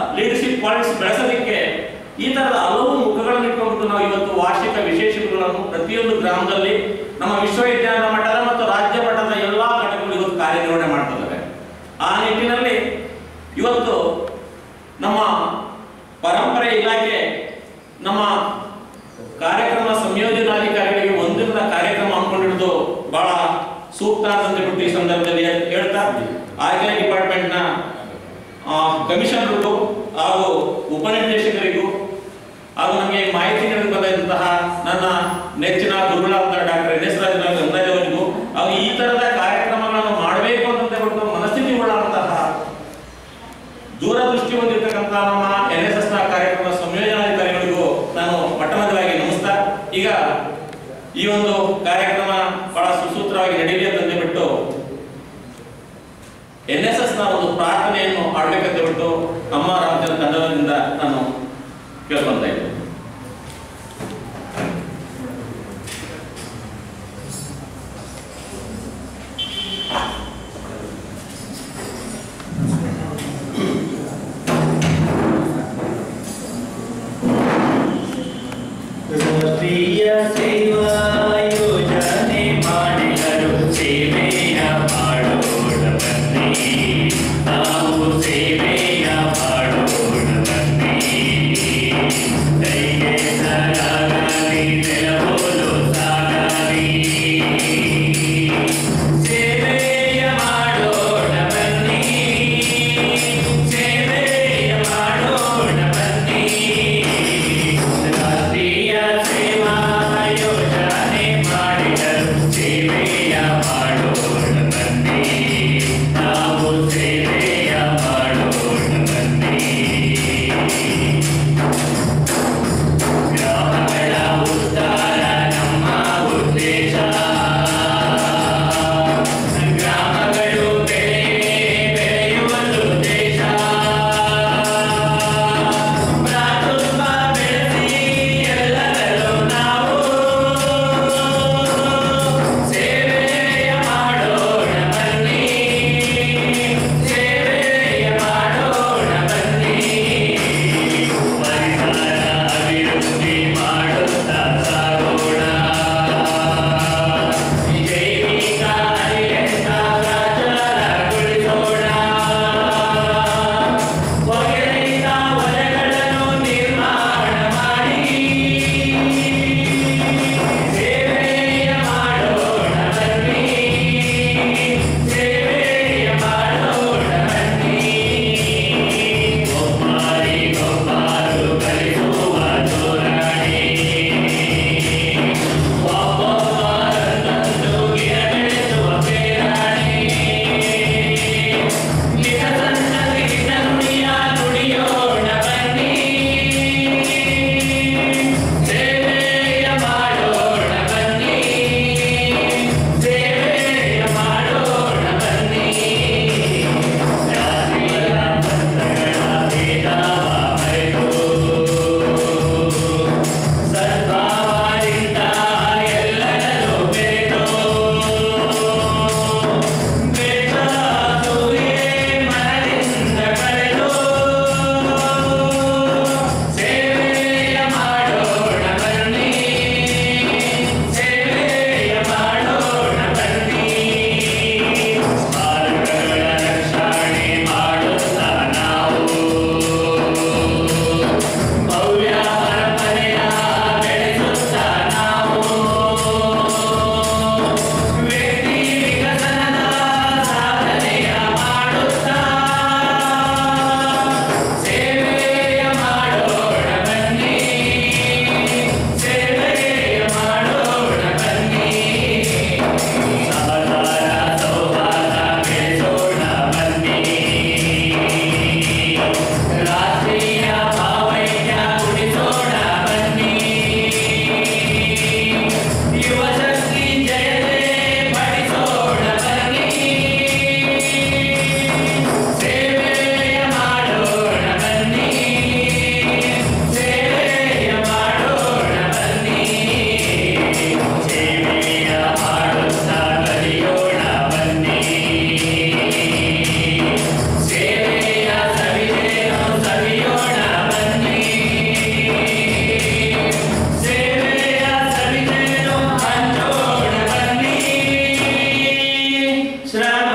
leadership qualities ಬೆಳೆಸೋದಕ್ಕೆ ಈ ತರದ ಹಲವು ಮುಖಗಳನ್ನು ಇಟ್ಕೊಂಡ್ಬಿಟ್ಟು ನಾವು ಇವತ್ತು ವಾರ್ಷಿಕ ವಿಶೇಷಗಳನ್ನು ಪ್ರತಿಯೊಂದು ಗ್ರಾಮದಲ್ಲಿ ನಮ್ಮ ವಿಶ್ವವಿದ್ಯಾಲಯ ಮಟ್ಟದ ಮತ್ತು ರಾಜ್ಯ ಮಟ್ಟದ ಎಲ್ಲಾ ಘಟಕಗಳು ಇವತ್ತು ಕಾರ್ಯನಿರ್ವಹಣೆ ಮಾಡ್ತಿದ್ದಾರೆ ಆ ನಿಟ್ಟಿನಲ್ಲಿ ಇವತ್ತು ನಮ್ಮ ಪರಂಪರೆ ಇಲಾಖೆ ನಮ್ಮ ಕಾರ್ಯಕ್ರಮ ಸಂಯೋಜನಾಧಿಕಾರಿಗಳಿಗೆ ಒಂದಿನ ಕಾರ್ಯಕ್ರಮ ಹಮ್ಮಿಕೊಂಡಿರೋದು ಬಹಳ ಸೂಕ್ತ ಅಂತ ಹೇಳ್ಬಿಟ್ಟು ಈ ಸಂದರ್ಭದಲ್ಲಿ ಹೇಳ್- ಹೇಳ್ತಾ ಆರ್ಕಿಯ ಡಿಪಾರ್ಟ್ಮೆಂಟ್ನ ಕಮಿಷನರ್ಗೂ ಹಾಗೂ ಉಪನಿರ್ದೇಶಕರಿಗೂ ಹಾಗೂ ನಮಗೆ ಮಾಹಿತಿ ನೀಡಲು ಬಂದಂತಹ ನನ್ನ ನೆಚ್ಚಿನ ಗುರುಗಳಾದ ಡಾಕ್ಟರ್ ಎನ್ ಎಸ್ ರಾಜ್ ಅವರಿಗೂ ಹಾಗೂ ಈ ತರದ ಕಾರ್ಯಕ್ರಮಗಳನ್ನು ಮಾಡಬೇಕು ಅಂತ ಹೇಳ್ಬಿಟ್ಟು ಮನಸ್ಥಿತಿ ಉಳ್ಳಂತಹ ದೂರದೃಷ್ಟಿ ಹೊಂದಿರತಕ್ಕಂಥ ನಮ್ಮ ಎನ್ ಎಸ್ ಎಸ್ ನ ಕಾರ್ಯಕ್ರಮ ಸಂಯೋಜನಾಧಿಕಾರಿಗಳಿಗೂ ನಾನು ಮೊಟ್ಟಮೊದಲಾಗಿ ನಮಸ್ತಾ ಈಗ ಈ ಒಂದು ಕಾರ್ಯಕ್ರಮ ಬಹಳ ಸುಸೂತ್ರವಾಗಿ ನಡೆಯಲಿ ಅಂತ ಬಿಟ್ಟು ಎನ್ ಎಸ್ ಎಸ್ ನ ಒಂದು ಪ್ರಾರ್ಥನೆಯನ್ನು ಆಡ್ಬೇಕಂತ ಬಿಟ್ಟು ಅಮ್ಮ ರಾಮಚಂದ್ರ ತಂಡದಿಂದ ನಾನು ಕೇಳ್ಕೊಂತ ಇದ್ದೆ ರಾಷ್ಟ್ರೀಯ ಸೇವಾ ಯೋಜನೆ ಮಾಡಿದರು ಸೇವೆಯ ಮಾಡೋಣ ಬನ್ನಿ ನಾವು ಸೇವೆಯ ಮಾಡೋಣ ಬನ್ನಿ ಶ್ರಮ